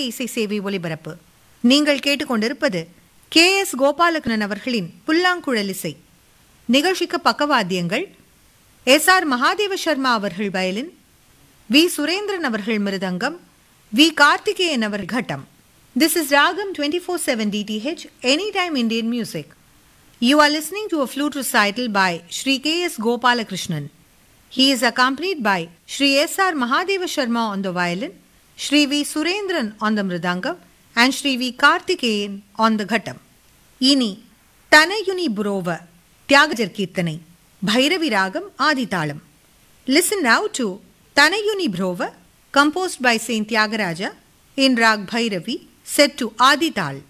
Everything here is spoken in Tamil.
இசை சேவை ஒலிபரப்பு நீங்கள் கேட்டுக்கொண்டிருப்பது கே எஸ் கோபாலகிருஷ்ணன் அவர்களின் புல்லாங்குழல் இசை நிகழ்ச்சிக்கு பக்கவாத்தியங்கள் எஸ் ஆர் மகாதேவ சர்மா அவர்கள் வயலின் வி சுரேந்திரன் அவர்கள் மிருதங்கம் வி கார்த்திகேயன் அவர் கட்டம் this is Raagam twenty four seven DTH any time Indian music You are listening to a flute recital by Sri K.S. Gopalakrishnan. He is accompanied by Sri S.R. Mahadeva Sharma on the violin, Sri V. Surendran on the mridangam, and Sri V. Karthikeyan on the ghattam. இனி தனயுனி புரோவ தியாகஜர் கீர்த்தனை பைரவி ராகம் ஆதிதாளம் listen now to Thanayuni Brova composed by saint Thyagaraja in raag Bhairavi set to ஆதிதாள்